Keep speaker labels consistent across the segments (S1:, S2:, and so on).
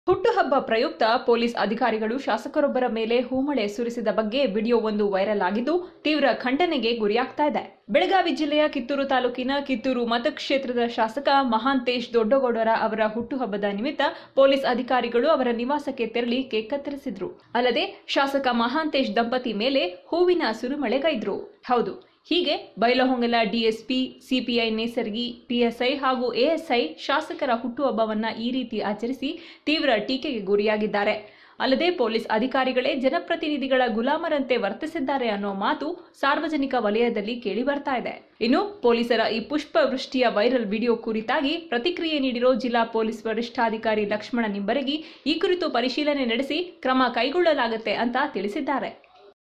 S1: ಹುಟ್ಟುಹಬ್ಬ ಪ್ರಯುಕ್ತ ಪೊಲೀಸ್ ಅಧಿಕಾರಿಗಳು ಶಾಸಕರೊಬ್ಬರ ಮೇಲೆ ಹೂಮಳೆ ಸುರಿಸಿದ ಬಗ್ಗೆ ವಿಡಿಯೋ ಒಂದು ವೈರಲ್ ಆಗಿದ್ದು ತೀವ್ರ ಖಂಡನೆಗೆ ಗುರಿಯಾಗ್ತಾ ಇದೆ ಬೆಳಗಾವಿ ಜಿಲ್ಲೆಯ ಕಿತ್ತೂರು ತಾಲೂಕಿನ ಕಿತ್ತೂರು ಮತಕ್ಷೇತ್ರದ ಶಾಸಕ ಮಹಾಂತೇಶ್ ದೊಡ್ಡಗೌಡರ ಅವರ ಹುಟ್ಟುಹಬ್ಬದ ನಿಮಿತ್ತ ಪೊಲೀಸ್ ಅಧಿಕಾರಿಗಳು ಅವರ ನಿವಾಸಕ್ಕೆ ತೆರಳಿ ಕೇಕ್ ಕತ್ತರಿಸಿದ್ರು ಅಲ್ಲದೆ ಶಾಸಕ ಮಹಾಂತೇಶ್ ದಂಪತಿ ಮೇಲೆ ಹೂವಿನ ಸುರಿಮಳೆಗೈದ್ರು ಹೌದು ಹೀಗೆ Bailhongal DSP CPI Nesargi PSI ಹಾಗೂ ಎಎಸ್ಐ ಶಾಸಕರ ಹುಟ್ಟುಹಬ್ಬವನ್ನ ಈ ರೀತಿ ಆಚರಿಸಿ ತೀವ್ರ ಟೀಕೆಗೆ ಗುರಿಯಾಗಿದ್ದಾರೆ ಅಲ್ಲದೆ ಪೊಲೀಸ್ ಅಧಿಕಾರಿಗಳೇ ಜನಪ್ರತಿನಿಧಿಗಳ ಗುಲಾಮರಂತೆ ವರ್ತಿಸಿದ್ದಾರೆ ಅನ್ನೋ ಮಾತು ಸಾರ್ವಜನಿಕ ವಲಯದಲ್ಲಿ ಕೇಳಿ ಬರ್ತಾ ಇದೆ ಇನ್ನು ಪೊಲೀಸರ ಈ ಪುಷ್ಪ ವೃಷ್ಟಿಯ ವೈರಲ್ ವಿಡಿಯೋ ಕುರಿತಾಗಿ ಪ್ರತಿಕ್ರಿಯೆ ನೀಡಿರೋ ಜಿಲ್ಲಾ ಪೊಲೀಸ್ ವರಿಷ್ಠಾಧಿಕಾರಿ ಲಕ್ಷ್ಮಣ ನಿಂಬರಗಿ ಈ ಕುರಿತು ಪರಿಶೀಲನೆ ನಡೆಸಿ ಕ್ರಮ ಕೈಗೊಳ್ಳಲಾಗುತ್ತೆ ಅಂತ ತಿಳಿಸಿದ್ದಾರೆ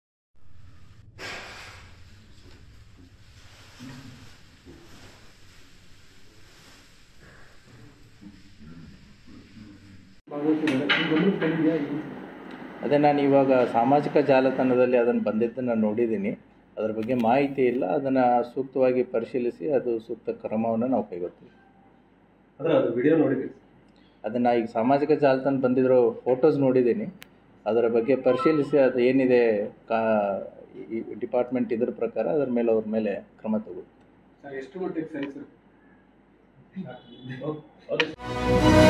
S2: ಅದೇ ನಾನು ಇವಾಗ ಸಾಮಾಜಿಕ ಜಾಲತಾಣದಲ್ಲಿ ಅದನ್ನು ಬಂದಿದ್ದನ್ನು ನೋಡಿದ್ದೀನಿ ಅದರ ಬಗ್ಗೆ ಮಾಹಿತಿ ಇಲ್ಲ ಅದನ್ನು ಸೂಕ್ತವಾಗಿ ಪರಿಶೀಲಿಸಿ ಅದು ಸೂಕ್ತ ಕ್ರಮವನ್ನು ನಾವು ಕೈಗೊಳ್ತೀವಿ
S3: ಅದ್ರ ಅದು ವಿಡಿಯೋ ನೋಡಿದ್ವಿ
S2: ಅದನ್ನು ಈಗ ಸಾಮಾಜಿಕ ಜಾಲತಾಣ ಬಂದಿರೋ ಫೋಟೋಸ್ ನೋಡಿದ್ದೀನಿ ಅದರ ಬಗ್ಗೆ ಪರಿಶೀಲಿಸಿ ಅದು ಏನಿದೆ ಕಾ ಈ ಡಿಪಾರ್ಟ್ಮೆಂಟ್ ಇದ್ರ ಪ್ರಕಾರ ಅದರ ಮೇಲೆ ಅವ್ರ ಮೇಲೆ ಕ್ರಮ ತಗೊಳ್ತೀವಿ
S3: ಸರ್ ಎಷ್ಟು ಮಟ್ಟಿಗೆ ಸರಿ ಸರ್